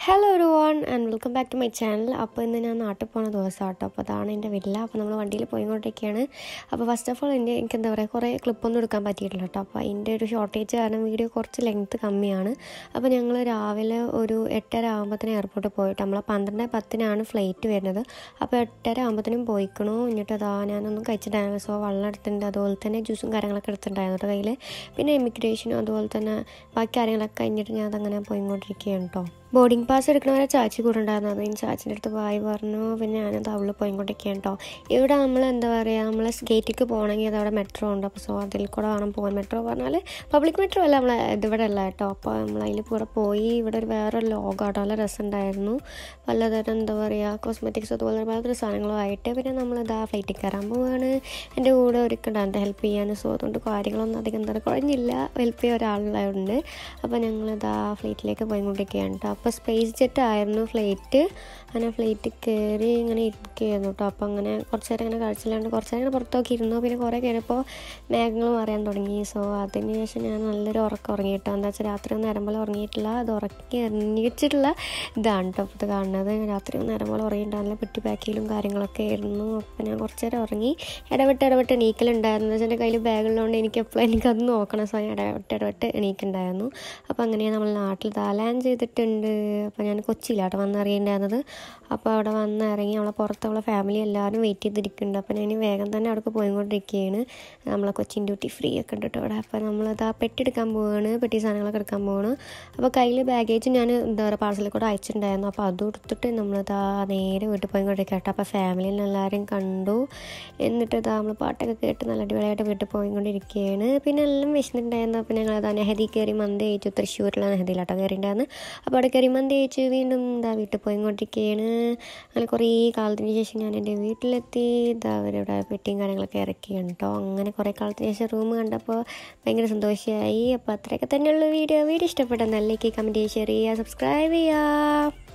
hello ഒരു one and welcome back to my channel അപ്പോൾ ഇന്ന് ഞാൻ നാട്ടിൽ പോണ ദിവസം കേട്ടോ അപ്പോൾ അതാണ് എൻ്റെ വില്ല അപ്പോൾ നമ്മൾ വണ്ടിയിൽ പോയിക്കൊണ്ടിരിക്കുകയാണ് അപ്പോൾ ഫസ്റ്റ് ഓഫ് ഓൾ എൻ്റെ എനിക്ക് എന്താ പറയുക കുറേ ക്ലിപ്പൊന്നും എടുക്കാൻ പറ്റിയിട്ടില്ല കേട്ടോ അപ്പോൾ അതിൻ്റെ ഒരു ഷോർട്ടേജ് കാരണം വീഡിയോ കുറച്ച് ലെങ്ത്ത് കമ്മിയാണ് അപ്പോൾ ഞങ്ങൾ രാവിലെ ഒരു എട്ടര ആകുമ്പോഴത്തേനും എയർപോർട്ടിൽ പോയിട്ട് നമ്മൾ പന്ത്രണ്ട് പത്തിനാണ് ഫ്ലൈറ്റ് വരുന്നത് അപ്പോൾ എട്ടര ആകുമ്പോഴത്തേനും പോയിക്കണു എന്നിട്ട് അതാ ഞാനൊന്നും കഴിച്ചിട്ടുണ്ടായിരുന്നു സോ വെള്ളം എടുത്തിട്ടുണ്ട് അതുപോലെ തന്നെ ജ്യൂസും കാര്യങ്ങളൊക്കെ എടുത്തിട്ടുണ്ടായിരുന്നു കേട്ടോ കയ്യിൽ പിന്നെ ഇമിഗ്രേഷനും അതുപോലെ തന്നെ ബാക്കി കാര്യങ്ങളൊക്കെ കഴിഞ്ഞിട്ട് ഞാൻ അതങ്ങനെ പോയിക്കൊണ്ടിരിക്കുകയാണ് കേട്ടോ ബോർഡിംഗ് പാസ് എടുക്കണവരെ ചാച്ചി കൂടെ ഉണ്ടായിരുന്നു അത് കഴിഞ്ഞ് ചാച്ചിൻ്റെ അടുത്ത് വായി പറഞ്ഞു പിന്നെ ഞാനത് അവള് പോയിക്കൊണ്ടിരിക്കുകയാണ് കേട്ടോ ഇവിടെ നമ്മൾ എന്താ പറയുക നമ്മൾ ഗേറ്റിലേക്ക് പോകണമെങ്കിൽ അതവിടെ മെട്രോ ഉണ്ട് അപ്പോൾ സോ അതിൽ കൂടെ വേണം പോകാൻ മെട്രോ പറഞ്ഞാൽ പബ്ലിക് മെട്രോ അല്ല നമ്മൾ ഇതിവിടെ അല്ല കേട്ടോ അപ്പോൾ നമ്മൾ അതിൽ കൂടെ പോയി ഇവിടെ ഒരു വേറെ ലോഗാട്ടോ നല്ല രസമുണ്ടായിരുന്നു പലതരം എന്താ പറയുക കോസ്മെറ്റിക്സ് അതുപോലെ പലതരം സാധനങ്ങളുമായിട്ട് പിന്നെ നമ്മളിതാ ഫ്ലൈറ്റിൽ കയറാൻ പോവുകയാണ് എൻ്റെ കൂടെ ഒരുക്കുണ്ടായിരുന്നു ഹെൽപ്പ് ചെയ്യാൻ സോ അതുകൊണ്ട് കാര്യങ്ങളൊന്നും അധികം എന്താ കുഴഞ്ഞില്ല ഹെൽപ്പ് ചെയ്യാൻ ഒരാളുണ്ടായിട്ടുണ്ട് അപ്പോൾ ഞങ്ങളിതാ ഫ്ലൈറ്റിലേക്ക് പോയിക്കൊണ്ടിരിക്കുകയാണ് കേട്ടോ അപ്പോൾ സ്പേസ് ജെറ്റ് ആയിരുന്നു ഫ്ലൈറ്റ് അങ്ങനെ ഫ്ലൈറ്റ് കയറി ഇങ്ങനെ ഇരിക്കുകയായിരുന്നു കേട്ടോ അപ്പോൾ അങ്ങനെ കുറച്ച് നേരം ഇങ്ങനെ കഴിച്ചില്ലാണ്ട് കുറച്ച് നേരം ഇങ്ങനെ പുറത്തൊക്കെ ഇരുന്നു പിന്നെ കുറേ കഴിഞ്ഞപ്പോൾ മേഘങ്ങൾ മറിയാൻ തുടങ്ങി സോ അതിന് ശേഷം ഞാൻ നല്ലൊരു ഉറക്കം ഉറങ്ങി കേട്ടോ എന്താ വെച്ചാൽ രാത്രി ഒന്നും നേരം പോലെ ഉറങ്ങിയിട്ടില്ല അത് ഉറക്കി എറിഞ്ഞിട്ടുള്ള ഇതാണ് കേട്ടോ അപ്പോൾ ഇത് കാണുന്നത് രാത്രി ഒന്നും നേരം പോലെ ഉറങ്ങിയിട്ടുണ്ടായിരുന്നില്ല പെട്ടി പാക്കിലും കാര്യങ്ങളൊക്കെ ആയിരുന്നു അപ്പോൾ ഞാൻ കുറച്ച് നേരം ഉറങ്ങി ഇടവിട്ട് ഇടവിട്ട് എണീക്കലുണ്ടായിരുന്നു വെച്ചാൽ എൻ്റെ കയ്യിൽ ബാഗുള്ളതുകൊണ്ട് എനിക്ക് എപ്പോഴും എനിക്കത് നോക്കണം സോ ഞാൻ ഇടവിട്ട് ഇടവിട്ട് എണീക്കുണ്ടായിരുന്നു അപ്പോൾ അങ്ങനെയാണ് നമ്മൾ നാട്ടിൽ താലാൻ ചെയ്തിട്ടുണ്ട് അപ്പോൾ ഞാൻ കൊച്ചിയിലാട്ടോ വന്നിറങ്ങിയിട്ടുണ്ടായിരുന്നത് അപ്പോൾ അവിടെ വന്ന് ഇറങ്ങി നമ്മളെ പുറത്തുള്ള ഫാമിലി എല്ലാവരും വെയിറ്റ് ചെയ്തിരിക്കുന്നുണ്ട് അപ്പോൾ ഞാൻ വേഗം തന്നെ അവിടെ പോയിക്കൊണ്ടിരിക്കുകയാണ് നമ്മളെ കൊച്ചിൻ ഡ്യൂട്ടി ഫ്രീ ഒക്കെ ഉണ്ട് കേട്ടോ അവിടെ അപ്പോൾ നമ്മളത് ആ പെട്ടി എടുക്കാൻ പോവുകയാണ് പെട്ടി സാധനങ്ങളൊക്കെ എടുക്കാൻ പോവാണ് അപ്പോൾ കയ്യിൽ ബാഗേജ് ഞാൻ എന്താ പറയുക പാർസലിൽ കൂടെ അയച്ചിട്ടുണ്ടായിരുന്നു അപ്പോൾ അതും എടുത്തിട്ട് നമ്മളതാ നേരെ വീട്ടിൽ പോയിക്കൊണ്ടിരിക്കുക കേട്ടോ അപ്പോൾ ഫാമിലിയിൽ എല്ലാവരും കണ്ടു എന്നിട്ട് ഇതാ നമ്മൾ പാട്ടൊക്കെ കേട്ട് നല്ല അടിപൊളിയായിട്ട് വീട്ടിൽ പോയിക്കൊണ്ടിരിക്കുകയാണ് പിന്നെ എല്ലാം വിശന്നിട്ടുണ്ടായിരുന്നു അപ്പോൾ ഞങ്ങൾ അതാ നെഹദി കയറി മന്തി കഴിച്ചു തൃശ്ശൂരിലുള്ള നെഹദിയിലാട്ടോ കയറിയിട്ടുണ്ടായിരുന്നു അപ്പോൾ അവിടെ കയറി മന്തി കഴിച്ച് വീണ്ടും ഇതാ വീട്ടിൽ പോയിക്കൊണ്ടിരിക്കുകയാണ് അങ്ങനെ കുറേ കാലത്തിന് ശേഷം ഞാൻ എൻ്റെ വീട്ടിലെത്തി ഇതാ അവരുടെ പെട്ടിയും കാര്യങ്ങളൊക്കെ ഇറക്കിയാണ് കേട്ടോ അങ്ങനെ കുറേ കാലത്തിന് ശേഷം റൂം കണ്ടപ്പോൾ ഭയങ്കര സന്തോഷമായി അപ്പോൾ അത്രയൊക്കെ തന്നെയുള്ള വീഡിയോ വീഡിയോ ഇഷ്ടപ്പെട്ട നല്ല കമൻറ്റ് ഷെയർ ചെയ്യുക സബ്സ്ക്രൈബ് ചെയ്യുക